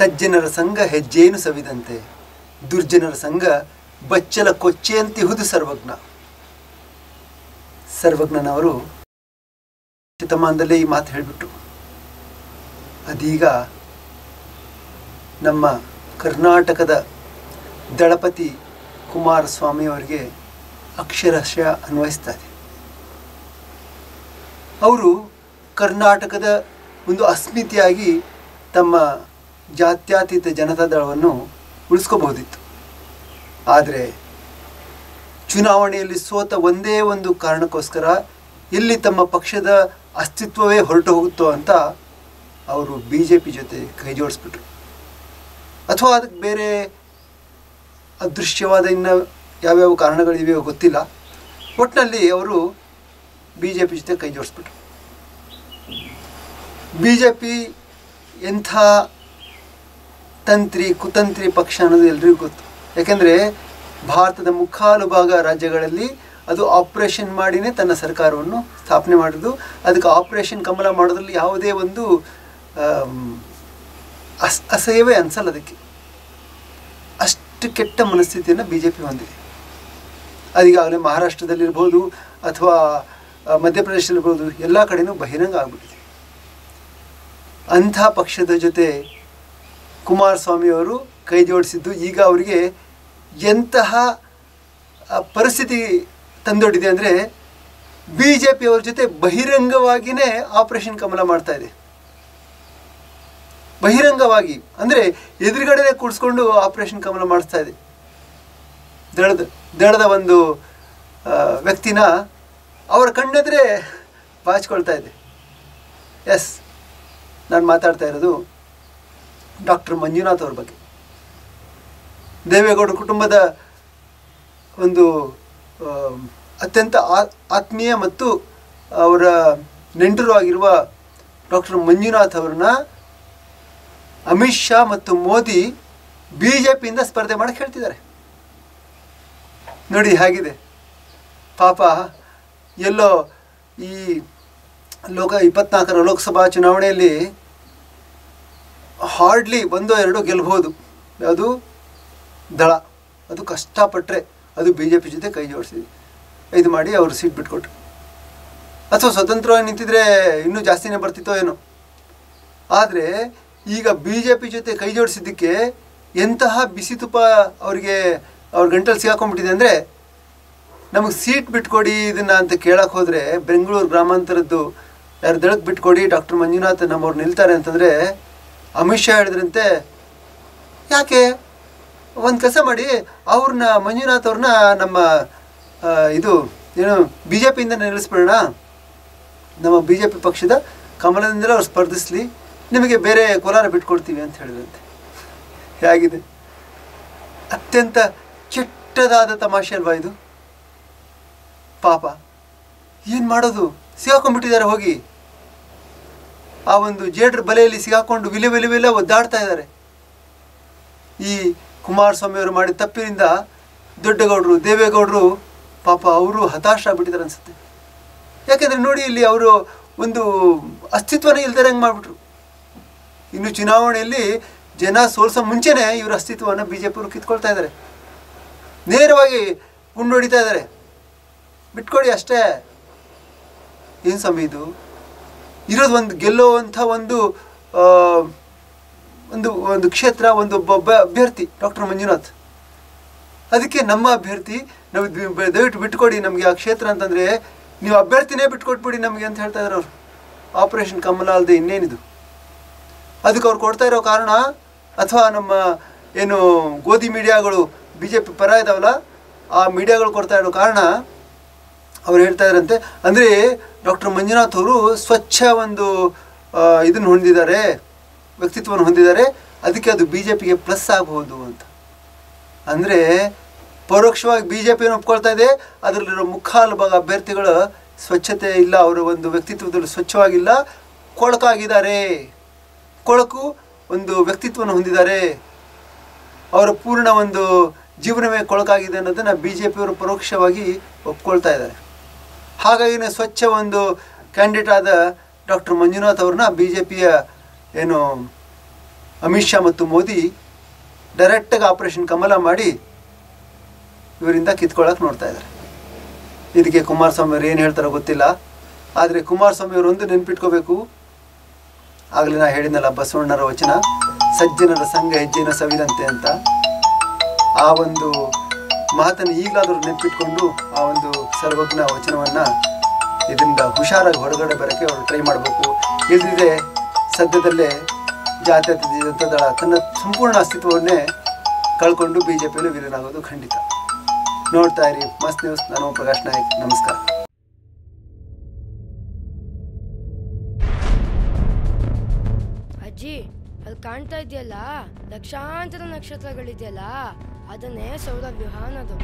ಸಜ್ಜನರ ಸಂಘ ಹೆಜ್ಜೇನು ಸವಿದಂತೆ ದುರ್ಜನರ ಸಂಘ ಬಚ್ಚಲ ಕೊಚ್ಚೆಯಂತಿಹುದು ಸರ್ವಜ್ಞ ಸರ್ವಜ್ಞನವರು ಶತಮಾನದಲ್ಲೇ ಈ ಮಾತು ಹೇಳಿಬಿಟ್ರು ಅದೀಗ ನಮ್ಮ ಕರ್ನಾಟಕದ ದಳಪತಿ ಕುಮಾರಸ್ವಾಮಿ ಅವರಿಗೆ ಅಕ್ಷರಶಃ ಅನ್ವಯಿಸ್ತಾ ಇದೆ ಅವರು ಕರ್ನಾಟಕದ ಒಂದು ಅಸ್ಮಿತೆಯಾಗಿ ತಮ್ಮ ಜಾತ್ಯತೀತ ಜನತಾ ದಳವನ್ನು ಉಳಿಸ್ಕೋಬಹುದಿತ್ತು ಆದರೆ ಚುನಾವಣೆಯಲ್ಲಿ ಸೋತ ಒಂದೇ ಒಂದು ಕಾರಣಕ್ಕೋಸ್ಕರ ಎಲ್ಲಿ ತಮ್ಮ ಪಕ್ಷದ ಅಸ್ತಿತ್ವವೇ ಹೊರಟು ಹೋಗುತ್ತೋ ಅಂತ ಅವರು ಬಿ ಜೆ ಪಿ ಜೊತೆ ಕೈ ಜೋಡಿಸ್ಬಿಟ್ರು ಅಥವಾ ಅದಕ್ಕೆ ಬೇರೆ ಅದೃಶ್ಯವಾದ ಇನ್ನು ಯಾವ್ಯಾವ ಕಾರಣಗಳಿವೆಯೋ ಗೊತ್ತಿಲ್ಲ ಒಟ್ಟಿನಲ್ಲಿ ಅವರು ಬಿ ಜೆ ಪಿ ಜೊತೆ ಕೈ ಜೋಡಿಸ್ಬಿಟ್ರು ಬಿ ಜೆ ಪಿ ಎಂಥ ತಂತ್ರಿ ಕುತಂತ್ರಿ ಪಕ್ಷ ಅನ್ನೋದು ಎಲ್ರಿಗೂ ಗೊತ್ತು ಯಾಕೆಂದರೆ ಭಾರತದ ಮುಕ್ಕಾಲು ಭಾಗ ರಾಜ್ಯಗಳಲ್ಲಿ ಅದು ಆಪ್ರೇಷನ್ ಮಾಡಿನೇ ತನ್ನ ಸರ್ಕಾರವನ್ನು ಸ್ಥಾಪನೆ ಮಾಡೋದು ಅದಕ್ಕೆ ಆಪ್ರೇಷನ್ ಕಮಲ ಮಾಡೋದ್ರಲ್ಲಿ ಯಾವುದೇ ಒಂದು ಆಮ್, ಅಸ್ ಅಸಹ್ಯವೇ ಅನಿಸಲ್ಲ ಅದಕ್ಕೆ ಅಷ್ಟು ಕೆಟ್ಟ ಮನಸ್ಥಿತಿಯನ್ನು ಬಿ ಜೆ ಪಿ ಹೊಂದಿದೆ ಅದೀಗಾಗಲೇ ಮಹಾರಾಷ್ಟ್ರದಲ್ಲಿರ್ಬೋದು ಅಥವಾ ಆ, ಮಧ್ಯಪ್ರದೇಶದಲ್ಲಿರ್ಬೋದು ಎಲ್ಲ ಕಡೆನೂ ಬಹಿರಂಗ ಆಗಿಬಿಟ್ಟಿದೆ ಅಂಥ ಪಕ್ಷದ ಜೊತೆ ಕುಮಾರಸ್ವಾಮಿಯವರು ಕೈ ಜೋಡಿಸಿದ್ದು ಈಗ ಅವರಿಗೆ ಎಂತಹ ಆ, ಪರಿಸ್ಥಿತಿ ತಂದೊಡ್ಡಿದೆ ಅಂದರೆ ಬಿ ಜೆ ಪಿಯವ್ರ ಜೊತೆ ಬಹಿರಂಗವಾಗಿಯೇ ಆಪರೇಷನ್ ಕಮಲ ಮಾಡ್ತಾ ಇದೆ ಬಹಿರಂಗವಾಗಿ ಅಂದರೆ ಎದುರುಗಡೆನೆ ಕೂಡಿಸ್ಕೊಂಡು ಆಪರೇಷನ್ ಕಮಲ ಮಾಡಿಸ್ತಾ ಇದೆ ದಳದ ದಳದ ಒಂದು ಆ, ವ್ಯಕ್ತಿನ ಅವರ ಕಣ್ಣೆದ್ರೆ ಬಾಚ್ಕೊಳ್ತಾ ಇದೆ ಎಸ್ ನಾನು ಮಾತಾಡ್ತಾ ಇರೋದು ಡಾಕ್ಟರ್ ಮಂಜುನಾಥ್ ಅವ್ರ ಬಗ್ಗೆ ದೇವೇಗೌಡ ಕುಟುಂಬದ ಒಂದು ಆ, ಅತ್ಯಂತ ಆ- ಆತ್ಮೀಯ ಮತ್ತು ಅವರ ನೆಂಟರು ಆಗಿರುವ ಡಾಕ್ಟರ್ ಮಂಜುನಾಥ್ ಅವರನ್ನ ಅಮಿತ್ ಶಾ ಮತ್ತು ಮೋದಿ ಬಿ ಜೆ ಪಿಯಿಂದ ಸ್ಪರ್ಧೆ ಮಾಡಕ್ಕೆ ಹೇಳ್ತಿದ್ದಾರೆ ನೋಡಿ ಹೇಗಿದೆ ಪಾಪ ಎಲ್ಲೋ ಈ ಲೋಕ ಇಪ್ಪತ್ನಾಲ್ಕರ ಲೋಕಸಭಾ ಚುನಾವಣೆಯಲ್ಲಿ ಹಾರ್ಡ್ಲಿ ಒಂದೋ ಎರಡೋ ಗೆಲ್ಬೋದು ಯಾವುದು ದಳ ಅದು ಕಷ್ಟಪಟ್ಟರೆ ಅದು ಬಿ ಜೆ ಪಿ ಜೊತೆ ಕೈ ಜೋಡಿಸಿ ಇದು ಮಾಡಿ ಅವರು ಸೀಟ್ ಬಿಟ್ಕೊಟ್ರು ಅಥವಾ ಸ್ವತಂತ್ರವಾಗಿ ನಿಂತಿದ್ರೆ ಇನ್ನೂ ಜಾಸ್ತಿನೇ ಬರ್ತಿತ್ತೋ ಏನೋ ಆದರೆ ಈಗ ಬಿ ಜೆ ಪಿ ಜೊತೆ ಕೈ ಜೋಡಿಸಿದ್ದಕ್ಕೆ ಎಂತಹ ಬಿಸಿ ತುಪ್ಪ ಅವರಿಗೆ ಅವ್ರ ಗಂಟಲ್ಲಿ ಸಿಗಾಕೊಂಡ್ಬಿಟ್ಟಿದೆ ಅಂದರೆ ನಮಗೆ ಸೀಟ್ ಬಿಟ್ಕೊಡಿ ಇದನ್ನು ಅಂತ ಕೇಳಕ್ಕೆ ಹೋದರೆ ಬೆಂಗಳೂರು ಗ್ರಾಮಾಂತರದ್ದು ಯಾರು ದಳಕ್ಕೆ ಬಿಟ್ಕೊಡಿ ಡಾಕ್ಟರ್ ಮಂಜುನಾಥ್ ನಮ್ಮವ್ರು ನಿಲ್ತಾರೆ ಅಂತಂದರೆ ಅಮಿತ್ ಶಾ ಹೇಳಿದ್ರಂತೆ ಯಾಕೆ ಒಂದು ಕೆಲಸ ಮಾಡಿ ಅವ್ರನ್ನ ಮಂಜುನಾಥ್ ಅವ್ರನ್ನ ನಮ್ಮ ಆ, ಇದು ಏನು ಬಿ ಜೆ ಪಿಯಿಂದ ನಿಲ್ಲಿಸ್ಬಿಡೋಣ ನಮ್ಮ ಬಿ ಜೆ ಪಿ ಪಕ್ಷದ ಕಮಲದಿಂದಲೇ ಅವ್ರು ಸ್ಪರ್ಧಿಸಲಿ ನಿಮಗೆ ಬೇರೆ ಕೋಲಾರ ಬಿಟ್ಕೊಡ್ತೀವಿ ಅಂತ ಹೇಳಿದಂತೆ ಹೇಗಿದೆ ಅತ್ಯಂತ ಕೆಟ್ಟದಾದ ತಮಾಷೆ ಅಲ್ವಾ ಇದು ಪಾಪ ಏನು ಮಾಡೋದು ಸಿಗಾಕೊಂಡ್ಬಿಟ್ಟಿದ್ದಾರೆ ಹೋಗಿ ಆ ಒಂದು ಜೇಡ್ರ ಬಲೆಯಲ್ಲಿ ಸಿಗಾಕೊಂಡು ವಿಲೆ ವಿಲೆ ವಿಲೆ ಒದ್ದಾಡ್ತಾ ಇದ್ದಾರೆ ಈ ಕುಮಾರಸ್ವಾಮಿ ಅವರು ಮಾಡಿದ ತಪ್ಪಿನಿಂದ ದೊಡ್ಡಗೌಡರು ದೇವೇಗೌಡರು ಪಾಪ ಅವರು ಹತಾಶ ಆಗ್ಬಿಟ್ಟಿದ್ದಾರೆ ಅನ್ಸುತ್ತೆ ಯಾಕೆಂದರೆ ನೋಡಿ ಇಲ್ಲಿ ಅವರು ಒಂದು ಅಸ್ತಿತ್ವನೇ ಇಲ್ದಿರಂಗೆ ಮಾಡಿಬಿಟ್ರು ಇನ್ನು ಚುನಾವಣೆಯಲ್ಲಿ ಜನ ಸೋಲ್ಸೋ ಮುಂಚೆನೇ ಇವ್ರ ಅಸ್ತಿತ್ವವನ್ನು ಬಿ ಜೆ ಪಿಯವರು ಕಿತ್ಕೊಳ್ತಾ ಇದ್ದಾರೆ ನೇರವಾಗಿ ಗುಂಡು ಹೊಡಿತಾ ಇದ್ದಾರೆ ಬಿಟ್ಕೊಡಿ ಅಷ್ಟೇ ಏನು ಸಮಯ ಇದು ಇರೋದು ಒಂದು ಗೆಲ್ಲುವಂಥ ಒಂದು ಆ, ಒಂದು ಒಂದು ಕ್ಷೇತ್ರ ಒಂದು ಒಬ್ಬ ಒಬ್ಬ ಅಭ್ಯರ್ಥಿ ಡಾಕ್ಟರ್ ಮಂಜುನಾಥ್ ಅದಕ್ಕೆ ನಮ್ಮ ಅಭ್ಯರ್ಥಿ ನಾವು ದಿ- ಬ- ದಯವಿಟ್ಟು ಬಿಟ್ಕೊಡಿ ನಮಗೆ ಆ ಕ್ಷೇತ್ರ ಅಂತಂದರೆ ನೀವು ಅಭ್ಯರ್ಥಿನೇ ಬಿಟ್ಕೊಟ್ಬಿಡಿ ನಮಗೆ ಅಂತ ಹೇಳ್ತಾ ಇದ್ದಾರೆ ಅವರು ಆಪರೇಷನ್ ಕಮಲ ಅಲ್ಲದೆ ಇನ್ನೇನಿದು ಅದಕ್ಕೆ ಅವ್ರು ಕೊಡ್ತಾ ಇರೋ ಕಾರಣ ಅಥವಾ ನಮ್ಮ ಏನು ಗೋಧಿ ಮೀಡಿಯಾಗಳು ಬಿ ಜೆ ಪಿ ಪರ ಇದಾವಲ್ಲ ಆ ಮೀಡಿಯಾಗಳು ಕೊಡ್ತಾ ಇರೋ ಕಾರಣ ಅವ್ರು ಹೇಳ್ತಾ ಇದ್ರಂತೆ ಅಂದರೆ ಡಾಕ್ಟರ್ ಮಂಜುನಾಥ್ ಅವರು ಸ್ವಚ್ಛ ಒಂದು ಇದನ್ನು ಹೊಂದಿದ್ದಾರೆ ವ್ಯಕ್ತಿತ್ವವನ್ನು ಹೊಂದಿದ್ದಾರೆ ಅದಕ್ಕೆ ಅದು ಬಿ ಜೆ ಪಿಗೆ ಪ್ಲಸ್ ಆಗಬಹುದು ಅಂತ ಅಂದರೆ ಪರೋಕ್ಷವಾಗಿ ಬಿ ಜೆ ಪಿಯನ್ನು ಒಪ್ಕೊಳ್ತಾ ಇದೆ ಅದರಲ್ಲಿರೋ ಮುಖಾಲು ಭಾಗ ಅಭ್ಯರ್ಥಿಗಳ ಸ್ವಚ್ಛತೆ ಇಲ್ಲ ಅವರ ಒಂದು ವ್ಯಕ್ತಿತ್ವದಲ್ಲಿ ಸ್ವಚ್ಛವಾಗಿಲ್ಲ ಕೊಳಕಾಗಿದ್ದಾರೆ ಕೊಳಕು ಒಂದು ವ್ಯಕ್ತಿತ್ವವನ್ನು ಹೊಂದಿದ್ದಾರೆ ಅವರ ಪೂರ್ಣ ಒಂದು ಜೀವನವೇ ಕೊಳಕಾಗಿದೆ ಅನ್ನೋದನ್ನು ಬಿ ಜೆ ಪಿಯವರು ಪರೋಕ್ಷವಾಗಿ ಒಪ್ಕೊಳ್ತಾ ಇದ್ದಾರೆ ಹಾಗಾಗಿನೇ ಸ್ವಚ್ಛ ಒಂದು ಕ್ಯಾಂಡಿಡೇಟ್ ಆದ ಡಾಕ್ಟರ್ ಮಂಜುನಾಥ್ ಅವ್ರನ್ನ ಬಿ ಜೆ ಪಿಯ ಏನು ಅಮಿತ್ ಶಾ ಮತ್ತು ಮೋದಿ ಡೈರೆಕ್ಟಾಗಿ ಆಪರೇಷನ್ ಕಮಲ ಮಾಡಿ ಇವರಿಂದ ಕಿತ್ಕೊಳ್ಳೋಕೆ ನೋಡ್ತಾ ಇದ್ದಾರೆ ಇದಕ್ಕೆ ಕುಮಾರಸ್ವಾಮಿ ಅವ್ರು ಏನು ಹೇಳ್ತಾರೋ ಗೊತ್ತಿಲ್ಲ ಆದರೆ ಕುಮಾರಸ್ವಾಮಿ ಅವರು ಒಂದು ನೆನ್ಪಿಟ್ಕೋಬೇಕು ಆಗಲೇ ನಾ ಹೇಳಿದ್ನಲ್ಲ ಬಸವಣ್ಣರ ವಚನ ಸಜ್ಜನರ ಸಂಘ ಹೆಜ್ಜೆನ ಸವಿದಂತೆ ಅಂತ ಆ ಒಂದು ಮಾತನ್ನು ಈಗಲಾದರೂ ನೆನ್ಪಿಟ್ಕೊಂಡು ಆ ಒಂದು ಸರ್ವಜ್ಞ ವಚನವನ್ನು ಇದರಿಂದ ಹುಷಾರಾಗಿ ಹೊರಗಡೆ ಬರೋಕ್ಕೆ ಅವರು ಟ್ರೈ ಮಾಡಬೇಕು ಇಲ್ಲದಿದ್ದರೆ ಸದ್ಯದಲ್ಲೇ ಜಾತ್ಯತೀತ ಜನತಾ ದಳ ತನ್ನ ಸಂಪೂರ್ಣ ಅಸ್ತಿತ್ವವನ್ನೇ ಕಳ್ಕೊಂಡು ಬಿ ಜೆ ಪಿಯಲ್ಲಿ ವಿಲೀನ ಆಗೋದು ಖಂಡಿತ ನೋಡ್ತಾ ಇರಿ ಮಸ್ತ್ ನ್ಯೂಸ್ ನಾನು ಪ್ರಕಾಶ್ ನಾಯಕ್ ನಮಸ್ಕಾರ ಅಜ್ಜಿ ಅಲ್ಲಿ ಕಾಣ್ತಾ ಇದೆಯಲ್ಲ ಲಕ್ಷಾಂತರ ನಕ್ಷತ್ರಗಳಿದೆಯಲ್ಲ ಅದನ್ನೇ ಸೌರವ್ಯೂಹ ಅನ್ನೋದು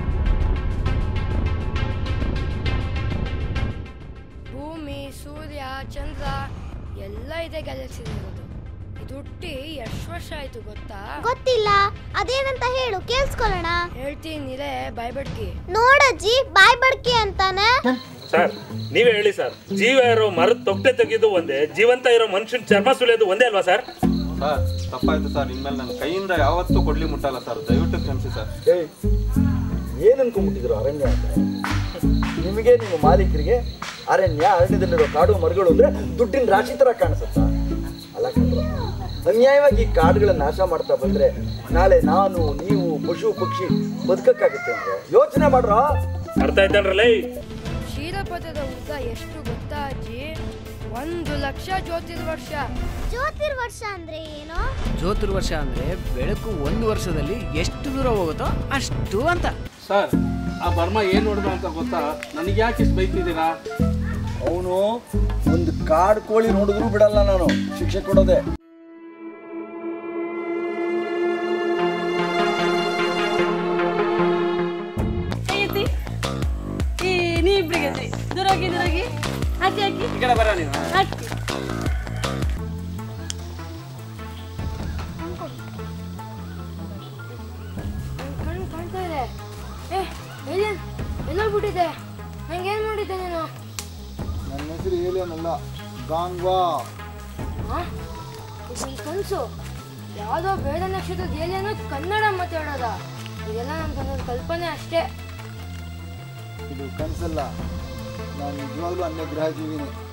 ಭೂಮಿ ಸೂರ್ಯ ಚಂದ್ರ ಎಲ್ಲ ಇದೆ ಗ್ಯಾಲಕ್ಸಿ ಇರೋದು ಇದು ಹುಟ್ಟಿ ಎಷ್ಟು ವರ್ಷ ಆಯ್ತು ಗೊತ್ತಾ ಗೊತ್ತಿಲ್ಲ ಅದೇನಂತ ಹೇಳು ಕೇಳಿಸ್ಕೊಳ್ಳೋಣ ಹೇಳ್ತೀನಿರೇ ಬಾಯ್ಬಡ್ಕಿ ನೋಡಜ್ಜಿ ಬಾಯ್ ಬಡ್ಕಿ ಅಂತಾನೆ ಸರ್ ನೀವೇ ಹೇಳಿ ಸರ್ ಜೀವ ಇರೋ ಮರದ ತೊಟ್ಟೆ ತೆಗೆದು ಒಂದೇ ಜೀವಂತ ಇರೋ ಮನುಷ್ಯನ ಚರ್ಮ ಸುಲಿಯೋದು ಒಂದೇ ಅಲ್ವಾ ಸರ್ ಸರ್ ತಪ್ಪಾಯ್ತು ಸರ್ ಇನ್ಮೇಲೆ ನನ್ನ ಕೈಯಿಂದ ಯಾವತ್ತೂ ಕೊಡ್ಲಿ ಮುಟ್ಟಲ್ಲ ಸರ್ ದಯವಿಟ್ಟು ಕ್ಷಮಿಸಿ ಸರ್ ಏಯ್ ಏನು ಅನ್ಕೊಂಡ್ಬಿಟ್ಟಿದ್ರು ಅರಣ್ಯ ಅಂದ್ರೆ ನಿಮಗೆ ನಿಮ್ಮ ಮಾಲೀಕರಿಗೆ ಅರಣ್ಯ ಅರಣ್ಯದಲ್ಲಿರೋ ಕಾಡು ಮರಗಳು ಅಂದ್ರೆ ದುಡ್ಡಿನ ರಾಶಿ ತರ ಕಾಣಿಸುತ್ತಾ ಅಲ್ಲ ಕಣ್ರು ಅನ್ಯಾಯವಾಗಿ ಈ ಕಾಡುಗಳನ್ನ ನಾಶ ಮಾಡ್ತಾ ಬಂದ್ರೆ ನಾಳೆ ನಾನು ನೀವು ಪಶು ಪಕ್ಷಿ ಬದುಕಕ್ಕಾಗುತ್ತೆ ಅಂದ್ರೆ ಯೋಚನೆ ಮಾಡ್ರೋ ಅರ್ಥ ಆಯ್ತಲ್ರಲ್ಲ ಕ್ಷೀರಪಥದ ಉದ್ದ ಎಷ್ಟು ಗೊತ್ತಾ ಅಜ್ಜಿ ಒಂದು ಲಕ್ಷ ಜ್ಯೋತಿರ್ವರ್ಷ ಜ್ಯೋತಿರ್ವರ್ಷ ಅಂದ್ರೆ ಏನು ಜ್ಯೋತಿರ್ವರ್ಷ ಅಂದ್ರೆ ಬೆಳಕು ಒಂದು ವರ್ಷದಲ್ಲಿ ಎಷ್ಟು ದೂರ ಹೋಗುತ್ತೋ ಅಷ್ಟು ಅಂತ ಸರ್ ಆ ಬರ್ಮ ಏನು ನೋಡಿದ ಅಂತ ಗೊತ್ತಾ ನನಗೆ ಯಾಕೆ ಇಷ್ಟು ಬೈತಿದ್ದೀರಾ ಅವನು ಒಂದು ಕಾಡು ಕೋಳಿ ನೋಡಿದ್ರು ಬಿಡಲ್ಲ ನಾನು ಶಿಕ್ಷೆ ಕೊಡೋದೆ ಐತಿ ಈ ನೀ ಇಬ್ರಿಗೆ ಐತಿ ದೂರೋಗಿ ದೂರೋಗಿ ಹಾಕಿ ಹಾಕಿ ಈ ಕಡೆ ಬರ ನೀವು ಹಾಕಿ ನನ್ ಕಣ್ಣು ಕಾಣ್ತಾ ಇದೆ ಏ ಎಲ್ಲಿ ಎಲ್ಲೋಗ್ಬಿಟ್ಟಿದೆ ನಂಗೇನು ಮಾಡಿದ್ದೆ ನೀನು ನನ್ನ ಹೆಸರು ಏಲಿಯನಲ್ಲ ಗಾಂಗ್ವಾ ಆ? ಇದು ನನ್ ಕನಸು ಯಾವುದೋ ಬೇಡ ನಕ್ಷತ್ರದ ಏಲಿಯನು ಕನ್ನಡ ಮಾತಾಡೋದ ಇದೆಲ್ಲ ನನ್ನ ಕಲ್ಪನೆ ಅಷ್ಟೇ ಇದು ಕನಸಲ್ಲ ನಾನು ನಿಜವಾಗ್ಲೂ ಅನ್ಯ ಗ್ರಹ ಜೀವಿನಿ